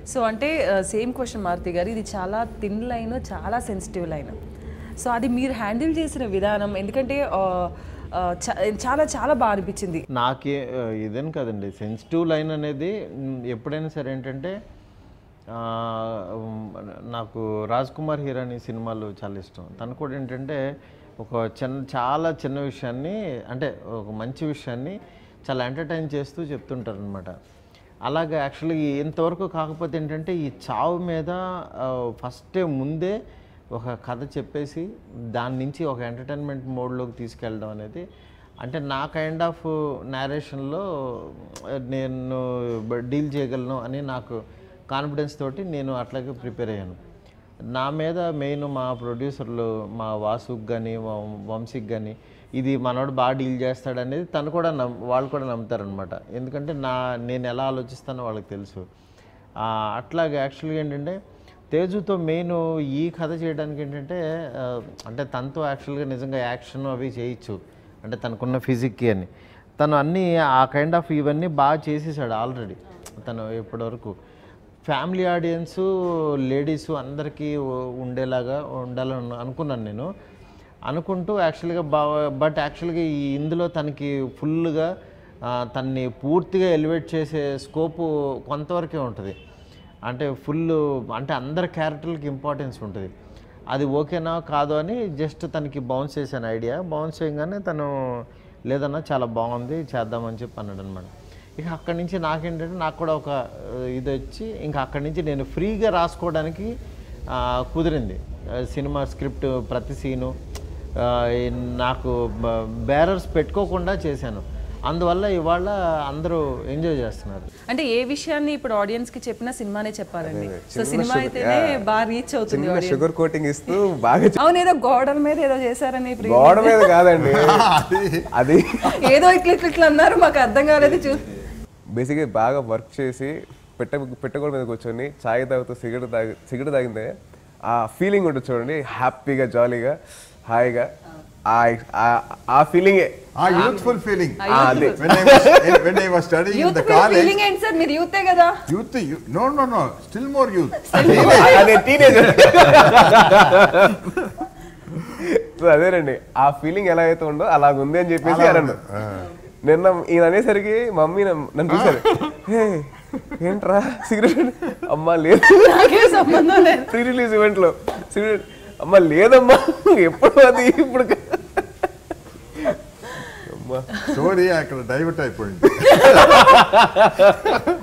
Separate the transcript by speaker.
Speaker 1: so అంటే same question Maruti garu ఇది చాలా థిన్ లైన్ చాలా సెన్సిటివ్ లైన్ సో అది మీరు హ్యాండిల్ చేసిన విధానం ఎందుకంటే ఆ, ఆ, చా- చాలా చాలా బాగా అనిపించింది
Speaker 2: నాకే ఆ, ఇదేం కాదండి సెన్సిటివ్ లైన్ అనేది మ్, ఎప్పుడైనా సరే ఏంటంటే ఆ, ఉమ్, నాకు రాజ్ కుమార్ హీరాని సినిమాలు చాలా ఇష్టం తను కూడా ఏంటంటే ఒక చిన్న చాలా చిన్న విషయాన్ని అంటే ఒక మంచి విషయాన్ని చాలా ఎంటర్టైన్ చేస్తూ చెప్తుంటారు అనమాట అలాగే యాక్చువల్లీ ఇంతవరకు కాకపోతే ఏంటంటే ఈ చావు మీద ఫస్ట్ ముందే ఒక కథ చెప్పేసి దాని నుంచి ఒక ఎంటర్టైన్మెంట్ మోడ్లోకి తీసుకెళ్ళడం అనేది అంటే నా కైండ్ ఆఫ్ నేరేషన్లో నేను డీల్ చేయగలను అని నాకు కాన్ఫిడెన్స్ తోటి నేను అట్లాగే ప్రిపేర్ అయ్యాను నా మీద మెయిన్ మా ప్రొడ్యూసర్లు మా వాసుకి కానీ మా వంశీకి కానీ ఇది మనోడు బాగా డీల్ చేస్తాడు అనేది తను కూడా నమ్ వాళ్ళు కూడా నమ్ముతారనమాట ఎందుకంటే నా నేను ఎలా ఆలోచిస్తానో వాళ్ళకి తెలుసు ఆ, అట్లాగే యాక్చువల్గా ఏంటంటే తేజుతో మెయిన్ ఈ కథ చేయడానికి ఏంటంటే ఆ, అంటే తనతో యాక్చువల్గా నిజంగా యాక్షన్ అవి చేయొచ్చు అంటే తనకున్న ఫిజిక్కి అని తను అన్నీ ఆ కైండ్ ఆఫ్ ఇవన్నీ బాగా చేసేసాడు ఆల్రెడీ తను ఇప్పటివరకు ఫ్యామిలీ ఆడియన్స్ లేడీస్ అందరికీ ఉ- ఉండేలాగా ఉండాలని అనుకున్నాను నేను అనుకుంటూ యాక్చువల్గా బా బట్ యాక్చువల్గా ఈ ఇందులో తనకి ఫుల్గా తన్ని పూర్తిగా ఎలివేట్ చేసే స్కోపు కొంతవరకే ఉంటుంది అంటే ఫుల్ అంటే అందరి క్యారెక్టర్లకి ఇంపార్టెన్స్ ఉంటుంది అది ఓకేనా కాదు అని జస్ట్ తనకి బౌన్స్ చేశాను ఐడియా బౌన్స్ చేయగానే తను లేదన్నా చాలా బాగుంది చేద్దామని చెప్పి అన్నాడు అనమాట ఇక అక్కడి నుంచి నాకేంటంటే నాకు కూడా ఒక ఆ, ఇది వచ్చి ఇంకా అక్కడి నుంచి నేను ఫ్రీగా రాసుకోవడానికి ఆ, కుదిరింది ఆ, సినిమా స్క్రిప్ట్ ప్రతి సీను ఆ, ఈ నాకు బ్యారర్స్ పెట్టుకోకుండా చేశాను అందువల్ల ఇవాళ అందరూ ఎంజాయ్ చేస్తున్నారు
Speaker 1: అంటే ఏ విషయాన్ని ఇప్పుడు ఆడియన్స్ కి చెప్పినా సినిమానే చెప్పాలండి సో సినిమా అయితేనే బాగా రీచ్ అవుతుంది
Speaker 3: చిన్న షుగర్ కోటింగ్ ఇస్తూ బాగా చె-
Speaker 1: అవును ఏదో గోడల మీద ఏదో చేశారని pre-
Speaker 3: గోడ మీద కాదండి అది
Speaker 1: ఏదో ఇట్లా ఇట్లా ఇట్లా అన్నారు మాకు అర్థం కాలేదు చూ
Speaker 3: బేసిక్గా బాగా వర్క్ చేసి పెట్ట పెట్టగోడ మీద కూర్చొని చాయ్ తాగుతూ సిగరెట్ తాగి సిగరెట్ తాగిందే ఆ ఫీలింగ్ ఉంటుంది చూడండి హ్యాపీగా జాలీగా హాయిగా ఆ- ఆ- ఆ ఫీలింగే
Speaker 4: ఆ యూత్ఫుల్ ఫీలింగ్
Speaker 3: అదే
Speaker 4: when I was when I was studying in
Speaker 1: youth
Speaker 4: the college
Speaker 1: feeling ఏంటి సార్ మీరు యూతే కదా
Speaker 4: youth you- no no no still more youth
Speaker 3: అదే టీనేజర్ సో అదేనండి ఆ ఫీలింగ్ ఎలా అయితే ఉందో అలాగ ఉంది అని చెప్పేసి అనండు నిన్న ఈయన అనేసరికి మమ్మీ నన్ను నన్ను చూశారు "హే, ఏంట్రా సిగరెట్ అమ్మా లేదు
Speaker 1: నాకే సంబంధం లేదు
Speaker 3: ప్రీ రిలీజ్ ఈవెంట్ లో సిగరెట్ అమ్మా లేదమ్మా ఎప్పుడు అది ఇప్పుడు కా-" అమ్మా
Speaker 4: స్టోరీ అక్కడ డైవర్ట్ అయిపోయింది